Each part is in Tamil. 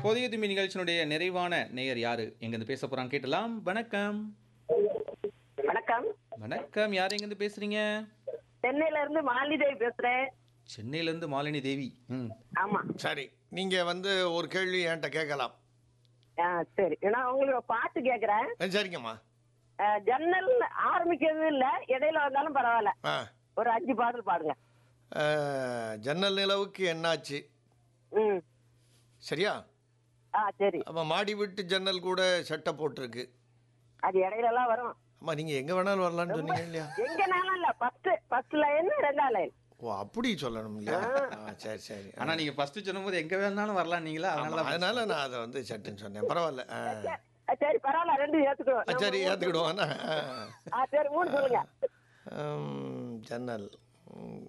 புதிய தும்பி நிகழ்ச்சியினுடைய நிறைவான நேயர் யாரு எங்கிருந்து பேச போறான்னு கேட்டலாம் வணக்கம் வணக்கம் வணக்கம் யார் எங்கிருந்து பேசுறீங்க சென்னையில இருந்து மாலிதேவி பேசுறேன் சென்னையில இருந்து மாலினி தேவி ம் ஆமா சரி நீங்க வந்து ஒரு கேள்வி என்கிட்ட கேட்கலாம் ஆ, சரி நான் உங்களுக்கு ஒரு பாட்டு கேக்குறேன் ஆ, சரிங்கம்மா ஆ, ஜன்னல் ஆரம்பிக்கிறது இல்ல இடையில வந்தாலும் பரவாயில்ல ஆ ஒரு அஞ்சு பாடல் பாடுங்க ஆ, ஜன்னல் நிலவுக்கு என்னாச்சு ம் சரியா ஆ சரி அப்போ மாடி விட்டு ஜன்னல் கூட சட்டை போட்டிருக்கு அது இடையில எல்லாம் வரும் அம்மா நீங்கள் எங்கே வேணாலும் வரலான்னு சொன்னீங்க இல்லையா எங்கனாலும் இல்ல ஃபர்ஸ்ட் ஃபர்ஸ்ட் லைன் ரெண்டாம் லைன் ஓ அப்படி சொல்லணும் இல்லையா ஆ சரி சரி ஆனா நீங்க ஃபர்ஸ்ட் சொல்லும்போது எங்க வேணாலும் வரலாம் நீங்களா ஆமா, அதனால தான் அதனால நான் அதை வந்து சட்டுன்னு சொன்னேன் பரவாயில்ல ஆ. சரி பரவாயில்ல ரெண்டு ஆ, ஏத்துக்குவோம் சரி ஏற்றுக்கிடுவோம் என்ன? ஆ சரி மூணு சொல்லுங்க ம், ஜன்னல் ம்.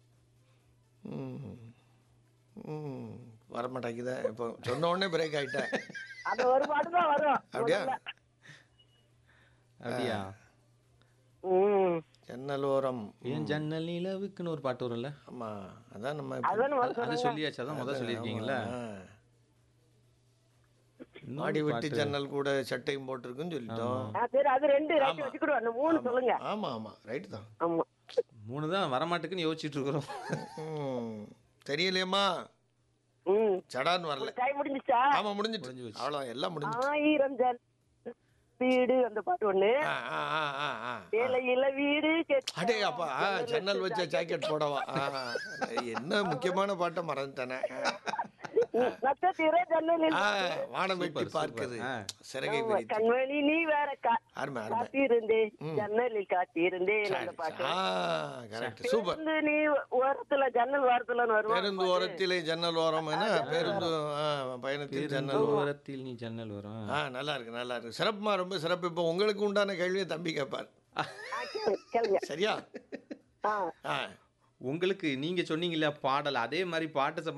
ம். ம். வரமாட்டேங்குதே இப்போ சொன்ன உடனே பிரேக் ஆயிட்டேன் அது ஒரு பாட்டு தான் வரும் அப்படியா? முதல்ல. அப்படியா ம் ஜன்னல் ஓரம் ஏன் ஜன்னல் நிலவுக்குன்னு ஒரு பாட்டு வரும்ல ஆமா அதான் நம்ம இப்ப- அதான் அது- அது சொல்லியாச்சு அதான் முதல் சொல்லியிருக்கீங்கல்ல ஆ. இன்னொரு மாடி வெட்டி பாட்டு. ஜன்னல் கூட சட்டையும் போட்டிருக்குன்னு சொல்லிட்டோம் ஆ சரி அது ரெண்டு ரைட் வச்சுக்கிடுவோம் அந்த மூணு சொல்லுங்க ஆமா ஆமா ரைட்டு தான் ஆமா மூணு தான் வரமாட்டுக்குன்னு யோசிச்சுட்டு இருக்கிறோம் ம். தெரியலையேம்மா ம் சடான்னு வரல டைம் முடிஞ்சிச்சா ஆமா முடிஞ்சிட்டு அவ்வளோ எல்லாம் முடிஞ்சு ஆயிரம் ஜன் வீடு அந்த பாட்டு ஒண்ணு ஆ ஆ ஆ ஆ ஆ வேலையில வீடு கெட்ட அடே அப்பா ஆ, ஜன்னல் வச்ச ஜாக்கெட் போடவா ஆ, என்ன முக்கியமான பாட்டை மறந்துட்டேனே நட்சத்திர ஜன்னலில் ஆ, வானம் வெட்டி சூப்பர், பார்க்குது ஆ. சிறகை ஆமா, விரித்து கண்மணி நீ வேற கா- அருமை அருமை காத்திருந்தேன் ஜன்னலில் காத்திருந்தேன் அந்த சரி, பாட்டு ஆ கரெக்ட் சூப்பர் பேருந்து நீ ஓரத்துல ஜன்னல் ஓரத்துல வருவோம் பேருந்து ஓரத்திலே ஜன்னல் ஓரம் என்ன பேருந்து ஆ, பயணத்தில் ஜன்னல் ஓரம் ஓரத்தில் நீ ஜன்னல் வரும் ஆ நல்லா இருக்கு நல்லா இருக்கு சிறப்புமா ரொம்ப சிறப்பு இப்போ உங்களுக்கு உண்டான கேள்வியை தம்பி கேட்பார் கேளுங்க சரியா ஆ ஆ உங்களுக்கு நீங்க சொன்னீங்க இல்லையா பாடல் அதே மாதிரி பாட்டு